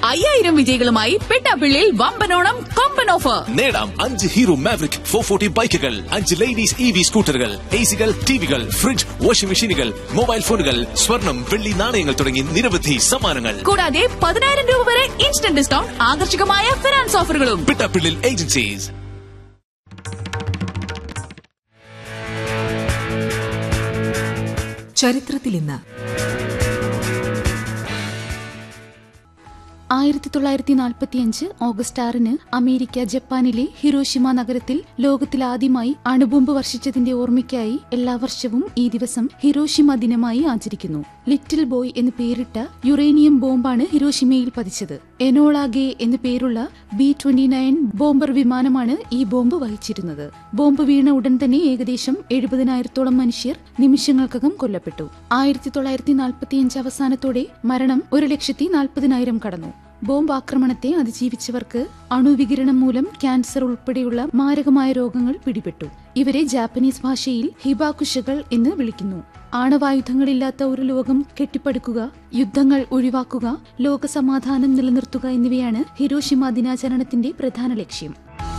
അയ്യായിരം വിജയികളുമായി പെട്ടാപ്പിള്ളിയിൽ വമ്പനോണം കൊമ്പൻ ഓഫർ നേടാം അഞ്ച് ഹീറോ മാവറിക് ഫോർ ഫോർട്ടി ബൈക്കുകൾ അഞ്ച് ലേഡീസ് ഇ വി സ്കൂട്ടറുകൾ എ സികൾ ടിവികൾ ഫ്രിഡ്ജ് വാഷിംഗ് മെഷീനുകൾ മൊബൈൽ ഫോണുകൾ സ്വർണം വെള്ളി നാണയങ്ങൾ തുടങ്ങി നിരവധി സമ്മാനങ്ങൾ കൂടാതെ പതിനായിരം രൂപ വരെ ഇൻസ്റ്റന്റ് ഡിസ്കൗണ്ട് ആകർഷകമായ ഫിനാൻസ് ഓഫറുകളും പിട്ടാപ്പിള്ളിൽ ഏജൻസീസ് ചരിത്രത്തിൽ ഇന്ന് ആയിരത്തി തൊള്ളായിരത്തി നാൽപ്പത്തിയഞ്ച് ഓഗസ്റ്റ് ആറിന് അമേരിക്ക ജപ്പാനിലെ ഹിരോഷിമ നഗരത്തിൽ ലോകത്തിലാദ്യമായി അണുബോംബ് വർഷിച്ചതിന്റെ ഓർമ്മയ്ക്കായി എല്ലാ വർഷവും ഈ ദിവസം ഹിരോഷിമ ദിനമായി ആചരിക്കുന്നു ലിറ്റിൽ ബോയ് എന്ന് പേരിട്ട യുറേനിയം ബോംബാണ് ഹിരോഷിമയിൽ പതിച്ചത് എനോളാഗെ എന്ന് പേരുള്ള ബി ട്വന്റി നയൻ ബോംബർ വിമാനമാണ് ഈ ബോംബ് വഹിച്ചിരുന്നത് ബോംബ് വീണ ഉടൻ തന്നെ ഏകദേശം എഴുപതിനായിരത്തോളം മനുഷ്യർ നിമിഷങ്ങൾക്കകം കൊല്ലപ്പെട്ടു ആയിരത്തി തൊള്ളായിരത്തി നാൽപ്പത്തിയഞ്ച് അവസാനത്തോടെ മരണം ഒരു ലക്ഷത്തി നാൽപ്പതിനായിരം കടന്നു ബോംബ് ആക്രമണത്തെ അതിജീവിച്ചവർക്ക് അണുവികിരണം മൂലം ക്യാൻസർ ഉൾപ്പെടെയുള്ള മാരകമായ രോഗങ്ങൾ പിടിപെട്ടു ഇവരെ ജാപ്പനീസ് ഭാഷയിൽ ഹിബാകുഷകൾ എന്ന് വിളിക്കുന്നു ആണവായുധങ്ങളില്ലാത്ത ഒരു ലോകം കെട്ടിപ്പടുക്കുക യുദ്ധങ്ങൾ ഒഴിവാക്കുക ലോകസമാധാനം നിലനിർത്തുക എന്നിവയാണ് ഹിരോഷിമ ദിനാചരണത്തിന്റെ പ്രധാന ലക്ഷ്യം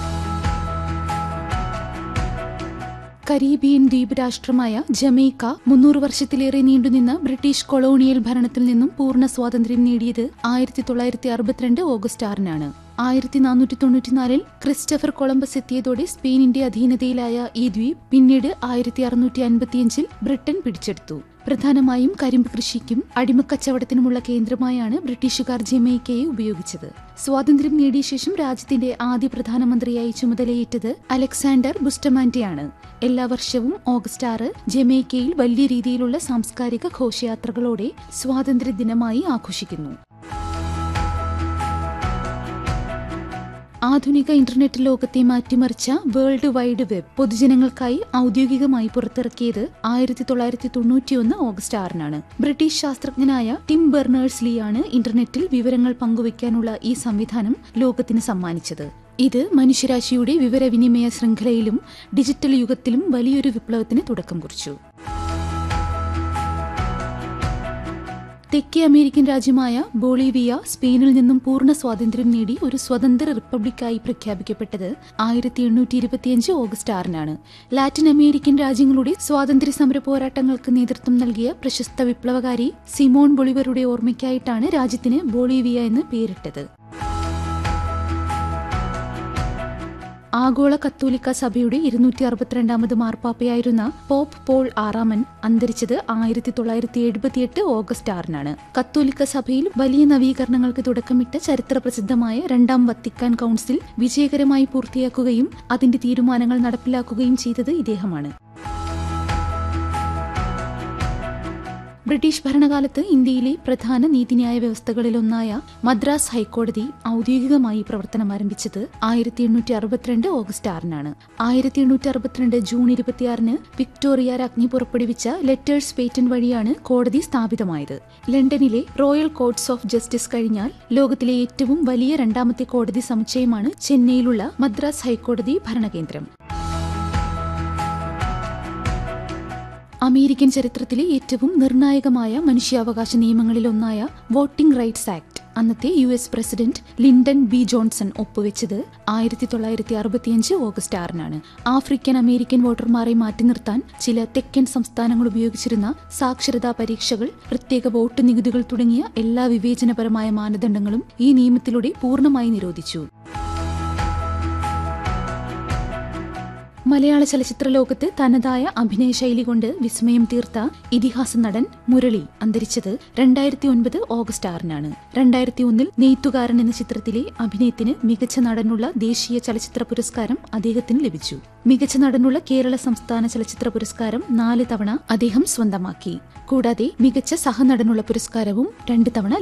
കരീബിയൻ ദ്വീപ് രാഷ്ട്രമായ ജമൈക്ക മുന്നൂറ് വർഷത്തിലേറെ നീണ്ടുനിന്ന ബ്രിട്ടീഷ് കൊളോണിയൽ ഭരണത്തിൽ നിന്നും പൂർണ്ണ സ്വാതന്ത്ര്യം നേടിയത് ആയിരത്തി തൊള്ളായിരത്തി അറുപത്തിരണ്ട് ഓഗസ്റ്റ് ആറിനാണ് ആയിരത്തി നാനൂറ്റി തൊണ്ണൂറ്റിനാലിൽ ക്രിസ്റ്റഫർ കൊളംബസ് എത്തിയതോടെ സ്പെയിനിന്റെ അധീനതയിലായ ഈ ദ്വീപ് പിന്നീട് ആയിരത്തി അറുന്നൂറ്റി അൻപത്തിയഞ്ചിൽ ബ്രിട്ടൻ പിടിച്ചെടുത്തു പ്രധാനമായും കരിമ്പ് കൃഷിക്കും അടിമക്കച്ചവടത്തിനുമുള്ള കേന്ദ്രമായാണ് ബ്രിട്ടീഷുകാർ ജമൈക്കയെ ഉപയോഗിച്ചത് സ്വാതന്ത്ര്യം നേടിയ ശേഷം രാജ്യത്തിന്റെ ആദ്യ പ്രധാനമന്ത്രിയായി ചുമതലയേറ്റത് അലക്സാണ്ടർ ബുസ്റ്റമാന്റെയാണ് എല്ലാ വർഷവും ഓഗസ്റ്റ് ആറ് ജമൈക്കയിൽ വലിയ രീതിയിലുള്ള സാംസ്കാരിക ഘോഷയാത്രകളോടെ സ്വാതന്ത്ര്യ ദിനമായി ആഘോഷിക്കുന്നു ആധുനിക ഇന്റർനെറ്റ് ലോകത്തെ മാറ്റിമറിച്ച വേൾഡ് വൈഡ് വെബ് പൊതുജനങ്ങൾക്കായി ഔദ്യോഗികമായി പുറത്തിറക്കിയത് ആയിരത്തി തൊള്ളായിരത്തി തൊണ്ണൂറ്റിയൊന്ന് ഓഗസ്റ്റ് ആറിനാണ് ബ്രിട്ടീഷ് ശാസ്ത്രജ്ഞനായ ടിം ബെർണേഴ്സ് ലീയാണ് ഇന്റർനെറ്റിൽ വിവരങ്ങൾ പങ്കുവയ്ക്കാനുള്ള ഈ സംവിധാനം ലോകത്തിന് സമ്മാനിച്ചത് ഇത് മനുഷ്യരാശിയുടെ വിവരവിനിമയ ശൃംഖലയിലും ഡിജിറ്റൽ യുഗത്തിലും വലിയൊരു വിപ്ലവത്തിന് തുടക്കം കുറിച്ചു തെക്കേ അമേരിക്കൻ രാജ്യമായ ബോളീവിയ സ്പെയിനിൽ നിന്നും പൂർണ്ണ സ്വാതന്ത്ര്യം നേടി ഒരു സ്വതന്ത്ര റിപ്പബ്ലിക്കായി പ്രഖ്യാപിക്കപ്പെട്ടത് ആയിരത്തി എണ്ണൂറ്റി ഇരുപത്തിയഞ്ച് ഓഗസ്റ്റ് ആറിനാണ് ലാറ്റിൻ അമേരിക്കൻ രാജ്യങ്ങളുടെ സ്വാതന്ത്ര്യ സമര പോരാട്ടങ്ങൾക്ക് നേതൃത്വം നൽകിയ പ്രശസ്ത വിപ്ലവകാരി സിമോൺ ബൊളിവറുടെ ഓർമ്മയ്ക്കായിട്ടാണ് രാജ്യത്തിന് ബോളീവിയ എന്ന് പേരിട്ടത് ആഗോള കത്തോലിക്ക സഭയുടെ ഇരുന്നൂറ്റി അറുപത്തിരണ്ടാമത് മാർപ്പാപ്പയായിരുന്ന പോപ്പ് പോൾ ആറാമൻ അന്തരിച്ചത് ആയിരത്തി തൊള്ളായിരത്തി എഴുപത്തിയെട്ട് ഓഗസ്റ്റ് ആറിനാണ് കത്തോലിക്ക സഭയിൽ വലിയ നവീകരണങ്ങൾക്ക് തുടക്കമിട്ട ചരിത്ര പ്രസിദ്ധമായ രണ്ടാം വത്തിക്കാൻ കൗൺസിൽ വിജയകരമായി പൂർത്തിയാക്കുകയും അതിന്റെ തീരുമാനങ്ങൾ നടപ്പിലാക്കുകയും ചെയ്തത് ഇദ്ദേഹമാണ് ബ്രിട്ടീഷ് ഭരണകാലത്ത് ഇന്ത്യയിലെ പ്രധാന നീതിന്യായ വ്യവസ്ഥകളിലൊന്നായ മദ്രാസ് ഹൈക്കോടതി ഔദ്യോഗികമായി പ്രവർത്തനം ആരംഭിച്ചത് ആയിരത്തി എണ്ണൂറ്റി അറുപത്തിരണ്ട് ഓഗസ്റ്റ് ആറിനാണ് ആയിരത്തി എണ്ണൂറ്റി അറുപത്തിരണ്ട് ജൂൺ ഇരുപത്തിയാറിന് വിക്ടോറിയ രാജ്ഞി പുറപ്പെടുവിച്ച ലെറ്റേഴ്സ് പേറ്റന്റ് വഴിയാണ് കോടതി സ്ഥാപിതമായത് ലണ്ടനിലെ റോയൽ കോർട്സ് ഓഫ് ജസ്റ്റിസ് കഴിഞ്ഞാൽ ലോകത്തിലെ ഏറ്റവും വലിയ രണ്ടാമത്തെ കോടതി സമുച്ചയമാണ് ചെന്നൈയിലുള്ള മദ്രാസ് ഹൈക്കോടതി ഭരണകേന്ദ്രം അമേരിക്കൻ ചരിത്രത്തിലെ ഏറ്റവും നിർണായകമായ മനുഷ്യാവകാശ നിയമങ്ങളിലൊന്നായ വോട്ടിംഗ് റൈറ്റ്സ് ആക്ട് അന്നത്തെ U S president Lyndon B Johnson ഒപ്പുവെച്ചത് ആയിരത്തി തൊള്ളായിരത്തി അറുപത്തിയഞ്ച് ഓഗസ്റ്റ് ആറിനാണ് ആഫ്രിക്കൻ അമേരിക്കൻ വോട്ടർമാരെ മാറ്റി നിർത്താൻ ചില തെക്കൻ സംസ്ഥാനങ്ങൾ ഉപയോഗിച്ചിരുന്ന സാക്ഷരതാ പരീക്ഷകൾ പ്രത്യേക വോട്ട് നികുതികൾ തുടങ്ങിയ എല്ലാ വിവേചനപരമായ മാനദണ്ഡങ്ങളും ഈ നിയമത്തിലൂടെ പൂർണ്ണമായി നിരോധിച്ചു മലയാള ചലച്ചിത്ര ലോകത്ത് തനതായ അഭിനയ ശൈലി കൊണ്ട് വിസ്മയം തീർത്ത ഇതിഹാസ നടൻ മുരളി അന്തരിച്ചത് രണ്ടായിരത്തി ഒൻപത് ഓഗസ്റ്റ് ആറിനാണ് രണ്ടായിരത്തി ഒന്നിൽ നെയ്ത്തുകാരൻ എന്ന ചിത്രത്തിലെ അഭിനയത്തിന് മികച്ച നടനുള്ള ദേശീയ ചലച്ചിത്ര പുരസ്കാരം അദ്ദേഹത്തിന് ലഭിച്ചു മികച്ച നടനുള്ള കേരള സംസ്ഥാന ചലച്ചിത്ര പുരസ്കാരം നാല് തവണ അദ്ദേഹം സ്വന്തമാക്കി കൂടാതെ മികച്ച സഹനടനുള്ള പുരസ്കാരവും രണ്ട് തവണ